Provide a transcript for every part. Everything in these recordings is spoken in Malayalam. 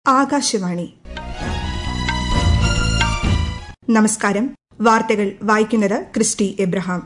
ആകാശവാണി നമസ്കാരം വാർത്തകൾ വായിക്കുന്നത് ക്രിസ്റ്റി എബ്രഹാം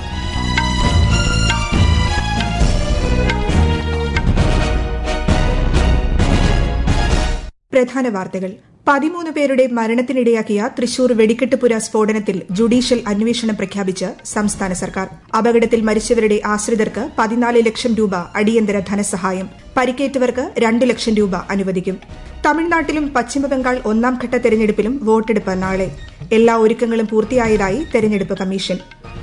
പ്രധാന വാർത്തകൾ പതിമൂന്ന് പേരുടെ മരണത്തിനിടയാക്കിയ തൃശൂർ വെടിക്കെട്ടുപുര സ്ഫോടനത്തിൽ ജുഡീഷ്യൽ അന്വേഷണം പ്രഖ്യാപിച്ച് സംസ്ഥാന സർക്കാർ അപകടത്തിൽ മരിച്ചവരുടെ ആശ്രിതർക്ക് പതിനാല് ലക്ഷം രൂപ അടിയന്തര ധനസഹായം പരിക്കേറ്റവർക്ക് രണ്ട് ലക്ഷം രൂപ അനുവദിക്കും തമിഴ്നാട്ടിലും പശ്ചിമബംഗാൾ ഒന്നാംഘട്ട തെരഞ്ഞെടുപ്പിലും വോട്ടെടുപ്പ് നാളെ എല്ലാ ഒരുക്കങ്ങളും പൂർത്തിയായതായി തെരഞ്ഞെടുപ്പ് കമ്മീഷൻ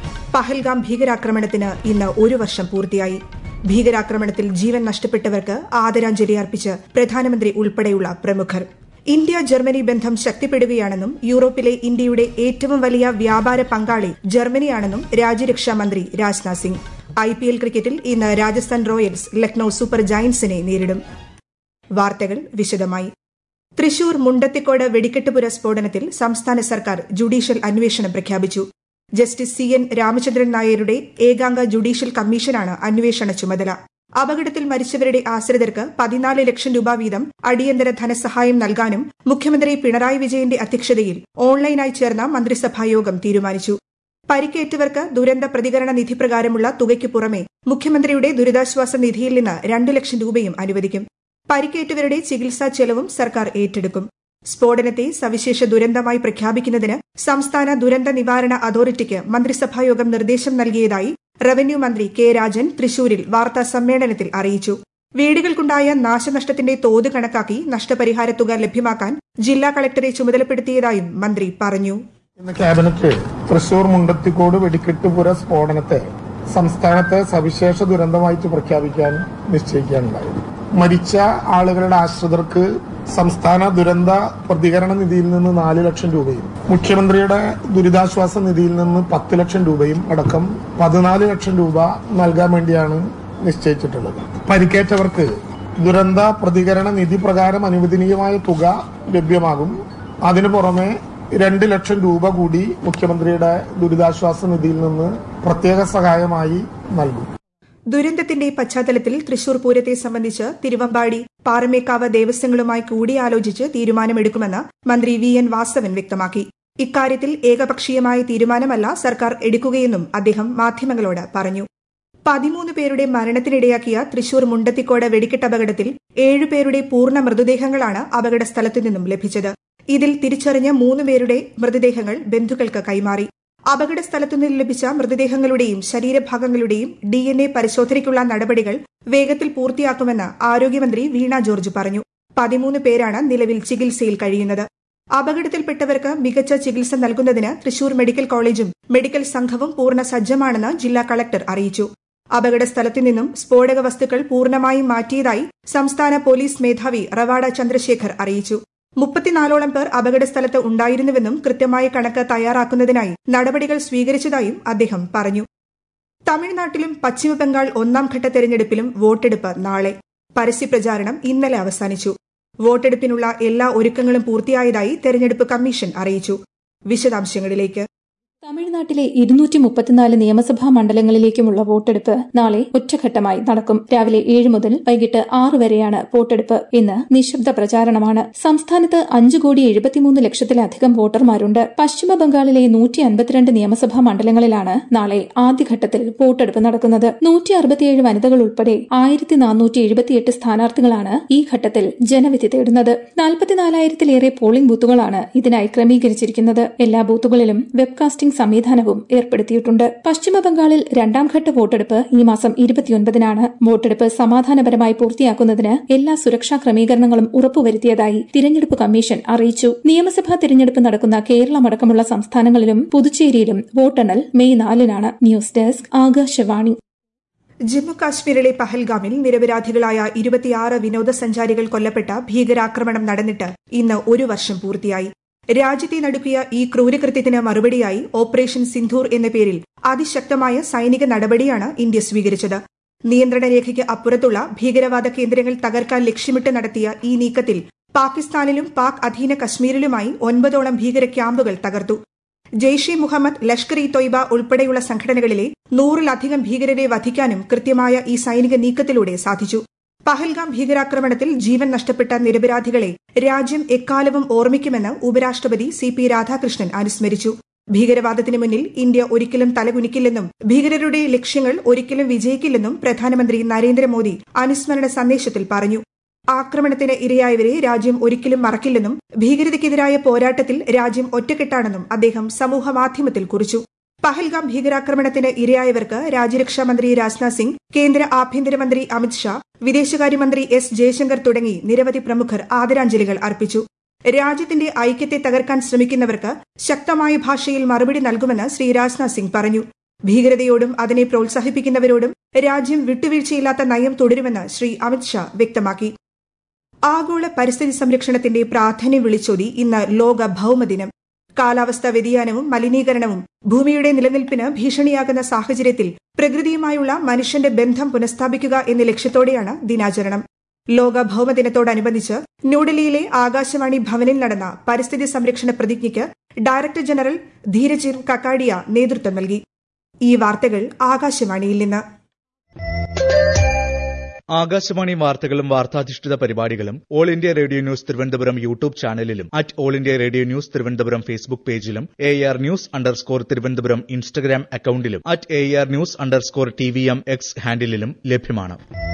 പഹൽഗാം ഭീകരാക്രമണത്തിന് ഇന്ന് ഒരു വർഷം പൂർത്തിയായി ഭീകരാക്രമണത്തിൽ ജീവൻ നഷ്ടപ്പെട്ടവർക്ക് ആദരാഞ്ജലി അർപ്പിച്ച് പ്രധാനമന്ത്രി ഉൾപ്പെടെയുള്ള പ്രമുഖർ ഇന്ത്യ ജർമ്മനി ബന്ധം ശക്തിപ്പെടുകയാണെന്നും യൂറോപ്പിലെ ഇന്ത്യയുടെ ഏറ്റവും വലിയ വ്യാപാര പങ്കാളി ജർമ്മനിയാണെന്നും രാജ്യരക്ഷാ മന്ത്രി രാജ്നാഥ് സിംഗ് ഐപിഎൽ ക്രിക്കറ്റിൽ ഇന്ന് രാജസ്ഥാൻ റോയൽസ് ലക്നൌ സൂപ്പർ ജയന്റ്സിനെ നേരിടും വാർത്തകൾ വിശദമായി തൃശൂർ മുണ്ടത്തിക്കോട് വെടിക്കെട്ടുപുര സ്ഫോടനത്തിൽ സംസ്ഥാന സർക്കാർ ജുഡീഷ്യൽ അന്വേഷണം പ്രഖ്യാപിച്ചു ജസ്റ്റിസ് സി എൻ രാമചന്ദ്രൻ നായരുടെ ഏകാംഗ ജുഡീഷ്യൽ കമ്മീഷനാണ് അന്വേഷണ ചുമതല അപകടത്തിൽ മരിച്ചവരുടെ ആശ്രിതർക്ക് പതിനാല് ലക്ഷം രൂപ വീതം അടിയന്തര ധനസഹായം നൽകാനും മുഖ്യമന്ത്രി പിണറായി വിജയന്റെ അധ്യക്ഷതയിൽ ഓൺലൈനായി ചേർന്ന മന്ത്രിസഭായോഗം തീരുമാനിച്ചു പരിക്കേറ്റവർക്ക് ദുരന്ത പ്രതികരണ നിധി പ്രകാരമുള്ള തുകയ്ക്ക് പുറമെ മുഖ്യമന്ത്രിയുടെ ദുരിതാശ്വാസ നിധിയിൽ നിന്ന് രണ്ട് ലക്ഷം രൂപയും അനുവദിക്കും പരിക്കേറ്റവരുടെ ചികിത്സാ ചെലവും സർക്കാർ ഏറ്റെടുക്കും സ്ഫോടനത്തെ സവിശേഷ ദുരന്തമായി പ്രഖ്യാപിക്കുന്നതിന് സംസ്ഥാന ദുരന്ത നിവാരണ അതോറിറ്റിക്ക് മന്ത്രിസഭായോഗം നിർദ്ദേശം നൽകിയതായി റവന്യൂ മന്ത്രി കെ രാജൻ തൃശൂരിൽ വാർത്താ സമ്മേളനത്തിൽ അറിയിച്ചു വീടുകൾക്കുണ്ടായ നാശനഷ്ടത്തിന്റെ തോത് കണക്കാക്കി നഷ്ടപരിഹാര തുക ലഭ്യമാക്കാൻ ജില്ലാ കളക്ടറെ ചുമതലപ്പെടുത്തിയതായും മന്ത്രി പറഞ്ഞു ഇന്ന് ക്യാബിനറ്റ് തൃശൂർ മുണ്ടത്തിക്കോട് വെടിക്കെട്ടുപുര സ്ഫോടനത്തെ സംസ്ഥാനത്തെ സവിശേഷ ദുരന്തമായിട്ട് പ്രഖ്യാപിക്കാൻ നിശ്ചയിക്കാനുണ്ടായി മരിച്ച ആളുകളുടെ ആശ്രിതർക്ക് സംസ്ഥാന ദുരന്ത പ്രതികരണ നിധിയിൽ നിന്ന് നാല് ലക്ഷം രൂപയും മുഖ്യമന്ത്രിയുടെ ദുരിതാശ്വാസ നിധിയിൽ നിന്ന് പത്ത് ലക്ഷം രൂപയും അടക്കം പതിനാല് ലക്ഷം രൂപ നൽകാൻ വേണ്ടിയാണ് നിശ്ചയിച്ചിട്ടുള്ളത് പരിക്കേറ്റവർക്ക് ദുരന്ത പ്രതികരണ നിധി പ്രകാരം അനുവദനീയമായ തുക ലഭ്യമാകും അതിനു പുറമെ രണ്ട് ലക്ഷം രൂപ കൂടി മുഖ്യമന്ത്രിയുടെ ദുരിതാശ്വാസ നിധിയിൽ നിന്ന് പ്രത്യേക സഹായമായി നൽകും ദുരന്തത്തിന്റെ പശ്ചാത്തലത്തിൽ തൃശൂർ പൂരത്തെ സംബന്ധിച്ച് തിരുവമ്പാടി പാറമേക്കാവ് ദേവസ്വങ്ങളുമായി കൂടിയാലോചിച്ച് തീരുമാനമെടുക്കുമെന്ന് മന്ത്രി വി എൻ വാസവൻ വ്യക്തമാക്കി ഇക്കാര്യത്തിൽ ഏകപക്ഷീയമായ തീരുമാനമല്ല സർക്കാർ എടുക്കുകയെന്നും അദ്ദേഹം മാധ്യമങ്ങളോട് പറഞ്ഞു പതിമൂന്ന് പേരുടെ മരണത്തിനിടയാക്കിയ തൃശൂർ മുണ്ടത്തിക്കോട് വെടിക്കെട്ടപകടത്തിൽ ഏഴുപേരുടെ പൂർണ്ണ മൃതദേഹങ്ങളാണ് അപകട സ്ഥലത്തു നിന്നും ലഭിച്ചത് ഇതിൽ തിരിച്ചറിഞ്ഞ മൂന്ന് പേരുടെ മൃതദേഹങ്ങൾ ബന്ധുക്കൾക്ക് കൈമാറി അപകട സ്ഥലത്തുനിന്ന് ലഭിച്ച മൃതദേഹങ്ങളുടെയും ശരീരഭാഗങ്ങളുടെയും ഡി എൻ എ പരിശോധനയ്ക്കുള്ള നടപടികൾ വേഗത്തിൽ പൂർത്തിയാക്കുമെന്ന് ആരോഗ്യമന്ത്രി വീണ ജോർജ് പറഞ്ഞു പതിമൂന്ന് പേരാണ് നിലവിൽ ചികിത്സയിൽ കഴിയുന്നത് അപകടത്തിൽപ്പെട്ടവർക്ക് മികച്ച ചികിത്സ നൽകുന്നതിന് തൃശൂർ മെഡിക്കൽ കോളേജും മെഡിക്കൽ സംഘവും പൂർണ്ണ സജ്ജമാണെന്ന് ജില്ലാ കളക്ടർ അറിയിച്ചു അപകട സ്ഥലത്തു നിന്നും സ്ഫോടക വസ്തുക്കൾ പൂർണ്ണമായും മാറ്റിയതായി സംസ്ഥാന പോലീസ് മേധാവി റവാഡ ചന്ദ്രശേഖർ അറിയിച്ചു മുപ്പത്തിനാലോളം പേർ അപകട സ്ഥലത്ത് ഉണ്ടായിരുന്നുവെന്നും കൃത്യമായ കണക്ക് തയ്യാറാക്കുന്നതിനായി നടപടികൾ സ്വീകരിച്ചതായും അദ്ദേഹം പറഞ്ഞു തമിഴ്നാട്ടിലും പശ്ചിമബംഗാൾ ഒന്നാംഘട്ട തെരഞ്ഞെടുപ്പിലും വോട്ടെടുപ്പ് നാളെ പരസ്യപ്രചാരണം ഇന്നലെ അവസാനിച്ചു വോട്ടെടുപ്പിനുള്ള എല്ലാ ഒരുക്കങ്ങളും പൂർത്തിയായതായി തെരഞ്ഞെടുപ്പ് കമ്മീഷൻ അറിയിച്ചു വിശദാംശങ്ങളിലേക്ക് തമിഴ്നാട്ടിലെ ഇരുന്നൂറ്റി മുപ്പത്തിനാല് നിയമസഭാ മണ്ഡലങ്ങളിലേക്കുമുള്ള വോട്ടെടുപ്പ് നാളെ ഒറ്റഘട്ടമായി നടക്കും രാവിലെ ഏഴ് മുതൽ വൈകിട്ട് ആറ് വരെയാണ് വോട്ടെടുപ്പ് ഇന്ന് നിശബ്ദ പ്രചാരണമാണ് സംസ്ഥാനത്ത് അഞ്ചു കോടി എഴുപത്തിമൂന്ന് ലക്ഷത്തിലധികം വോട്ടർമാരുണ്ട് പശ്ചിമ ബംഗാളിലെ നൂറ്റി അൻപത്തിരണ്ട് നിയമസഭാ മണ്ഡലങ്ങളിലാണ് നാളെ ആദ്യഘട്ടത്തിൽ വോട്ടെടുപ്പ് നടക്കുന്നത് നൂറ്റി അറുപത്തിയേഴ് വനിതകൾ ഉൾപ്പെടെ ആയിരത്തി നാനൂറ്റി എഴുപത്തിയെട്ട് സ്ഥാനാർത്ഥികളാണ് ഈ ഘട്ടത്തിൽ ജനവിധി തേടുന്നത് നാൽപ്പത്തിനാലായിരത്തിലേറെ പോളിംഗ് ബൂത്തുകളാണ് ഇതിനായി ക്രമീകരിച്ചിരിക്കുന്നത് എല്ലാ ബൂത്തുകളിലും വെബ്കാസ്റ്റിംഗ് സംവിധാനവും ഏർപ്പെടുത്തിയിട്ടുണ്ട് പശ്ചിമ ബംഗാളിൽ രണ്ടാംഘട്ട വോട്ടെടുപ്പ് ഈ മാസം ഇരുപത്തിയൊൻപതിനാണ് വോട്ടെടുപ്പ് സമാധാനപരമായി പൂർത്തിയാക്കുന്നതിന് എല്ലാ സുരക്ഷാ ക്രമീകരണങ്ങളും ഉറപ്പുവരുത്തിയതായി തിരഞ്ഞെടുപ്പ് കമ്മീഷൻ അറിയിച്ചു നിയമസഭാ തിരഞ്ഞെടുപ്പ് നടക്കുന്ന കേരളമടക്കമുള്ള സംസ്ഥാനങ്ങളിലും പുതുച്ചേരിയിലും വോട്ടെണ്ണൽ മെയ് നാലിനാണ് ന്യൂസ് ഡെസ്ക് ആകാശവാണി ജമ്മു കാശ്മീരിലെ പഹൽഗാമിൽ നിരപരാധികളായ ഇരുപത്തിയാറ് വിനോദസഞ്ചാരികൾ കൊല്ലപ്പെട്ട ഭീകരാക്രമണം നടന്നിട്ട് ഇന്ന് ഒരു വർഷം പൂർത്തിയായി രാജ്യത്തെ നടുക്കിയ ഈ ക്രൂരകൃത്യത്തിന് മറുപടിയായി ഓപ്പറേഷൻ സിന്ധൂർ എന്ന പേരിൽ അതിശക്തമായ സൈനിക നടപടിയാണ് ഇന്ത്യ സ്വീകരിച്ചത് നിയന്ത്രണ രേഖയ്ക്ക് അപ്പുറത്തുള്ള ഭീകരവാദ കേന്ദ്രങ്ങൾ തകർക്കാൻ ലക്ഷ്യമിട്ട് നടത്തിയ ഈ നീക്കത്തിൽ പാകിസ്ഥാനിലും പാക് അധീന കശ്മീരിലുമായി ഒൻപതോളം ഭീകര ക്യാമ്പുകൾ തകർത്തു ജെയ്ഷെ മുഹമ്മദ് ലഷ്കർ ഇ തൊയ്ബ ഉൾപ്പെടെയുള്ള സംഘടനകളിലെ നൂറിലധികം ഭീകരരെ വധിക്കാനും കൃത്യമായ ഈ സൈനിക നീക്കത്തിലൂടെ സാധിച്ചു പഹൽഗാം ഭീകരാക്രമണത്തിൽ ജീവൻ നഷ്ടപ്പെട്ട നിരപരാധികളെ രാജ്യം എക്കാലവും ഓർമ്മിക്കുമെന്ന് ഉപരാഷ്ട്രപതി സി പി രാധാകൃഷ്ണൻ അനുസ്മരിച്ചു ഭീകരവാദത്തിന് മുന്നിൽ ഇന്ത്യ ഒരിക്കലും തലകുനിക്കില്ലെന്നും ഭീകരരുടെ ലക്ഷ്യങ്ങൾ ഒരിക്കലും വിജയിക്കില്ലെന്നും പ്രധാനമന്ത്രി നരേന്ദ്രമോദി അനുസ്മരണ സന്ദേശത്തിൽ പറഞ്ഞു ആക്രമണത്തിന് ഇരയായവരെ രാജ്യം ഒരിക്കലും മറക്കില്ലെന്നും ഭീകരതയ്ക്കെതിരായ പോരാട്ടത്തിൽ രാജ്യം ഒറ്റക്കെട്ടാണെന്നും അദ്ദേഹം സമൂഹമാധ്യമത്തിൽ കുറിച്ചു പഹൽഗാം ഭീകരാക്രമണത്തിന് ഇരയായവർക്ക് രാജ്യരക്ഷാമന്ത്രി രാജ്നാഥ് സിംഗ് കേന്ദ്ര ആഭ്യന്തരമന്ത്രി അമിത്ഷാ വിദേശകാര്യമന്ത്രി എസ് ജയശങ്കർ തുടങ്ങി നിരവധി പ്രമുഖർ ആദരാഞ്ജലികൾ അർപ്പിച്ചു രാജ്യത്തിന്റെ ഐക്യത്തെ തകർക്കാൻ ശ്രമിക്കുന്നവർക്ക് ശക്തമായ ഭാഷയിൽ മറുപടി നൽകുമെന്ന് ശ്രീ രാജ്നാഥ് സിംഗ് പറഞ്ഞു ഭീകരതയോടും അതിനെ പ്രോത്സാഹിപ്പിക്കുന്നവരോടും രാജ്യം വിട്ടുവീഴ്ചയില്ലാത്ത നയം തുടരുമെന്ന് ശ്രീ അമിത്ഷാ വ്യക്തമാക്കി ആഗോള പരിസ്ഥിതി സംരക്ഷണത്തിന്റെ പ്രാധാന്യം വിളിച്ചോതി ഇന്ന് ലോക ഭൌമദിനം കാലാവസ്ഥാ വ്യതിയാനവും മലിനീകരണവും ഭൂമിയുടെ നിലനിൽപ്പിന് ഭീഷണിയാകുന്ന സാഹചര്യത്തിൽ പ്രകൃതിയുമായുള്ള മനുഷ്യന്റെ ബന്ധം പുനഃസ്ഥാപിക്കുക എന്ന ലക്ഷ്യത്തോടെയാണ് ദിനാചരണം ലോക ഭൌമദിനത്തോടനുബന്ധിച്ച് ന്യൂഡൽഹിയിലെ ആകാശവാണി ഭവനിൽ നടന്ന പരിസ്ഥിതി സംരക്ഷണ പ്രതിജ്ഞയ്ക്ക് ഡയറക്ടർ ജനറൽ ധീരജ് കക്കാഡിയ നേതൃത്വം നൽകി ഈ വാർത്തകൾ ആകാശവാണിയിൽ നിന്ന് ആകാശവാണി വാർത്തകളും വാർത്താധിഷ്ഠിത പരിപാടികളും All India Radio News Thiruvananthapuram YouTube ചാനലിലും at All India Radio News Thiruvananthapuram Facebook പേജിലും A R News underscore Thiruvananthapuram Instagram അക്കൌണ്ടിലും at A R News underscore T V M X ഹാൻഡിലും ലഭ്യമാണ്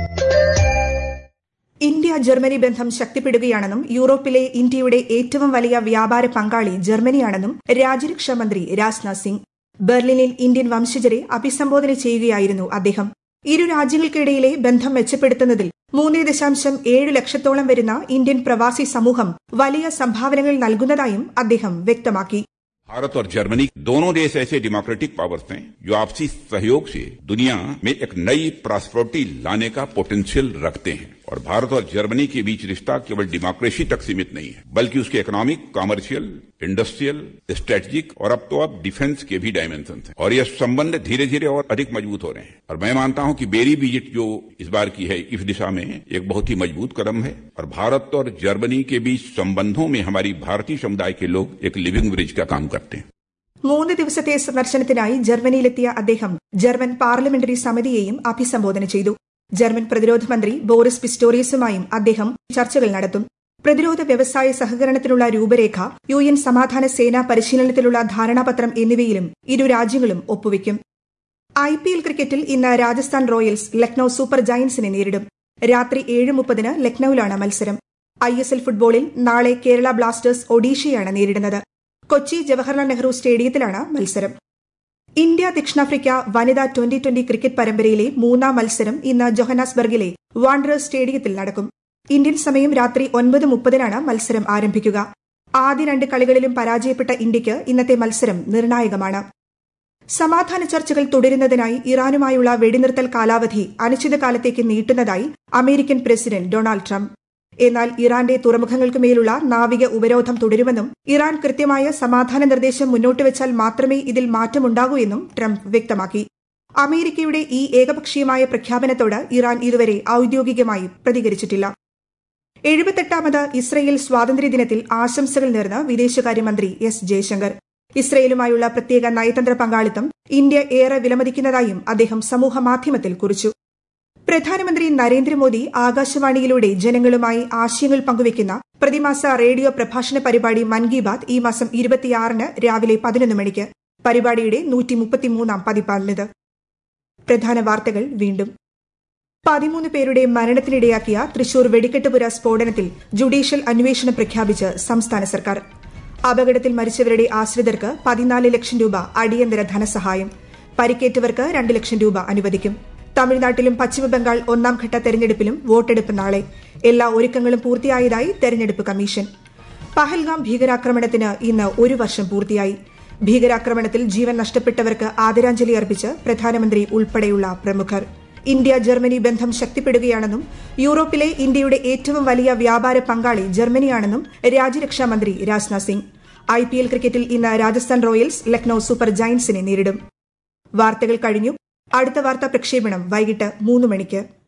ഇന്ത്യ ജർമ്മനി ബന്ധം ശക്തിപ്പെടുകയാണെന്നും യൂറോപ്പിലെ ഇന്ത്യയുടെ ഏറ്റവും വലിയ വ്യാപാര പങ്കാളി ജർമ്മനിയാണെന്നും രാജ്യരക്ഷാ മന്ത്രി രാജ്നാഥ് സിംഗ് ബെർലിനിൽ ഇന്ത്യൻ വംശജരെ അഭിസംബോധന ചെയ്യുകയായിരുന്നു അദ്ദേഹം ഇരു രാജ്യങ്ങൾക്കിടയിലെ ബന്ധം മെച്ചപ്പെടുത്തുന്നതിൽ മൂന്ന് ദശാംശം ഏഴ് ലക്ഷത്തോളം വരുന്ന ഇന്ത്യൻ പ്രവാസി സമൂഹം വലിയ സംഭാവനകൾ നൽകുന്നതായും അദ്ദേഹം വ്യക്തമാക്കി भारत और जर्मनी दोनों देश ऐसे डेमोक्रेटिक पावर्स हैं जो आपसी सहयोग से दुनिया में एक नई प्रॉस्पेरिटी लाने का पोटेंशियल रखते हैं और भारत और जर्मनी के बीच रिश्ता केवल डेमोक्रेसी तक सीमित नहीं है बल्कि उसके इकोनॉमिक कॉमर्शियल इंडस्ट्रियल स्ट्रेटेजिक और अब तो अब डिफेंस के भी डायमेंशन हैं और यह संबंध धीरे धीरे और अधिक मजबूत हो रहे हैं और मैं मानता हूं कि बेरी विजिट जो इस बार की है इस दिशा में एक बहुत ही मजबूत कदम है और भारत और जर्मनी के बीच संबंधों में हमारी भारतीय समुदाय के लोग एक लिविंग ब्रिज का काम करते हैं മൂന്ന് ദിവസത്തെ സന്ദർശനത്തിനായി ജർമ്മനിയിലെത്തിയ അദ്ദേഹം ജർമ്മൻ പാർലമെന്ററി സമിതിയെയും അഭിസംബോധന ചെയ്തു ജർമ്മൻ പ്രതിരോധ മന്ത്രി ബോറിസ് പിസ്റ്റോറിയസുമായും അദ്ദേഹം ചർച്ചകൾ നടത്തും പ്രതിരോധ വ്യവസായ സഹകരണത്തിനുള്ള രൂപരേഖ യു എൻ സമാധാന സേനാ പരിശീലനത്തിലുള്ള ധാരണാപത്രം എന്നിവയിലും ഇരു രാജ്യങ്ങളും ഒപ്പുവയ്ക്കും ഐ പി എൽ ക്രിക്കറ്റിൽ ഇന്ന് രാജസ്ഥാൻ റോയൽസ് ലക്നൌ സൂപ്പർ ജയന്റ്സിനെ നേരിടും രാത്രി ഏഴ് മുപ്പതിന് ലക്നൌവിലാണ് മത്സരം ഐ എസ് എൽ ഫുട്ബോളിൽ നാളെ കേരള ബ്ലാസ്റ്റേഴ്സ് ഒഡീഷയാണ് നേരിടുന്നത് കൊച്ചി ജവഹർലാൽ നെഹ്റു സ്റ്റേഡിയത്തിലാണ് മത്സരം ഇന്ത്യ ദക്ഷിണാഫ്രിക്ക വനിതാ ട്വന്റി ട്വന്റി ക്രിക്കറ്റ് പരമ്പരയിലെ മൂന്നാം മത്സരം ഇന്ന് ജൊഹനാസ്ബർഗിലെ വാണ്ടറേഴ്സ് സ്റ്റേഡിയത്തിൽ നടക്കും ഇന്ത്യൻ സമയം രാത്രി ഒൻപത് മുപ്പതിനാണ് മത്സരം ആരംഭിക്കുക ആദ്യ രണ്ട് കളികളിലും പരാജയപ്പെട്ട ഇന്ത്യയ്ക്ക് ഇന്നത്തെ മത്സരം നിർണായകമാണ് സമാധാന ചർച്ചകൾ തുടരുന്നതിനായി ഇറാനുമായുള്ള വെടിനിർത്തൽ കാലാവധി അനിശ്ചിതകാലത്തേക്ക് നീട്ടുന്നതായി അമേരിക്കൻ പ്രസിഡന്റ് ഡൊണാൾഡ് ട്രംപ് എന്നാൽ ഇറാന്റെ തുറമുഖങ്ങൾക്ക് മേലുള്ള നാവിക ഉപരോധം തുടരുമെന്നും ഇറാൻ കൃത്യമായ സമാധാന നിർദ്ദേശം മുന്നോട്ട് വെച്ചാൽ മാത്രമേ ഇതിൽ മാറ്റമുണ്ടാകൂ എന്നും ട്രംപ് വ്യക്തമാക്കി അമേരിക്കയുടെ ഈ ഏകപക്ഷീയമായ പ്രഖ്യാപനത്തോട് ഇറാൻ ഇതുവരെ ഔദ്യോഗികമായി പ്രതികരിച്ചിട്ടില്ല എഴുപത്തെട്ടാമത് ഇസ്രയേൽ സ്വാതന്ത്ര്യദിനത്തിൽ ആശംസകൾ നേർന്ന് വിദേശകാര്യമന്ത്രി എസ് ജയശങ്കർ ഇസ്രയേലുമായുള്ള പ്രത്യേക നയതന്ത്ര പങ്കാളിത്തം ഇന്ത്യ ഏറെ വിലമതിക്കുന്നതായും അദ്ദേഹം സമൂഹമാധ്യമത്തിൽ കുറിച്ചു പ്രധാനമന്ത്രി നരേന്ദ്രമോദി ആകാശവാണിയിലൂടെ ജനങ്ങളുമായി ആശയങ്ങൾ പങ്കുവയ്ക്കുന്ന പ്രതിമാസ റേഡിയോ പ്രഭാഷണ പരിപാടി മൻ കി ബാത് ഈ മാസം ഇരുപത്തിയാറിന് രാവിലെ പതിനൊന്ന് മണിക്ക് പരിപാടിയുടെ നൂറ്റി മുപ്പത്തിമൂന്നാം പതിപ്പാണിത് പ്രധാന വാർത്തകൾ വീണ്ടും പതിമൂന്ന് പേരുടെ മരണത്തിനിടയാക്കിയ തൃശൂർ വെടിക്കെട്ടുപുര സ്ഫോടനത്തിൽ ജുഡീഷ്യൽ അന്വേഷണം പ്രഖ്യാപിച്ച് സംസ്ഥാന സർക്കാർ അപകടത്തിൽ മരിച്ചവരുടെ ആശ്രിതർക്ക് പതിനാല് ലക്ഷം രൂപ അടിയന്തര ധനസഹായം പരിക്കേറ്റവർക്ക് രണ്ട് ലക്ഷം രൂപ അനുവദിക്കും തമിഴ്നാട്ടിലും പശ്ചിമബംഗാൾ ഒന്നാം ഘട്ട തെരഞ്ഞെടുപ്പിലും വോട്ടെടുപ്പ് നാളെ എല്ലാ ഒരുക്കങ്ങളും പൂർത്തിയായതായി തെരഞ്ഞെടുപ്പ് കമ്മീഷൻ പഹൽഗാം ഭീകരാക്രമണത്തിന് ഇന്ന് ഒരു വർഷം പൂർത്തിയായി ഭീകരാക്രമണത്തിൽ ജീവൻ നഷ്ടപ്പെട്ടവർക്ക് ആദരാഞ്ജലി അർപ്പിച്ച് പ്രധാനമന്ത്രി ഉൾപ്പെടെയുള്ള പ്രമുഖർ ഇന്ത്യ ജർമ്മനി ബന്ധം ശക്തിപ്പെടുകയാണെന്നും യൂറോപ്പിലെ ഇന്ത്യയുടെ ഏറ്റവും വലിയ വ്യാപാര പങ്കാളി ജർമ്മനിയാണെന്നും രാജ്യരക്ഷാ മന്ത്രി Rajnath Singh I P L ക്രിക്കറ്റിൽ ഇന്ന് രാജസ്ഥാൻ റോയൽസ് ലക്നൌ സൂപ്പർ ജയന്റ്സിനെ നേരിടും വാർത്തകൾ കഴിഞ്ഞു അടുത്ത വാർത്താ പ്രക്ഷേപണം വൈകിട്ട് മൂന്ന് മണിക്ക്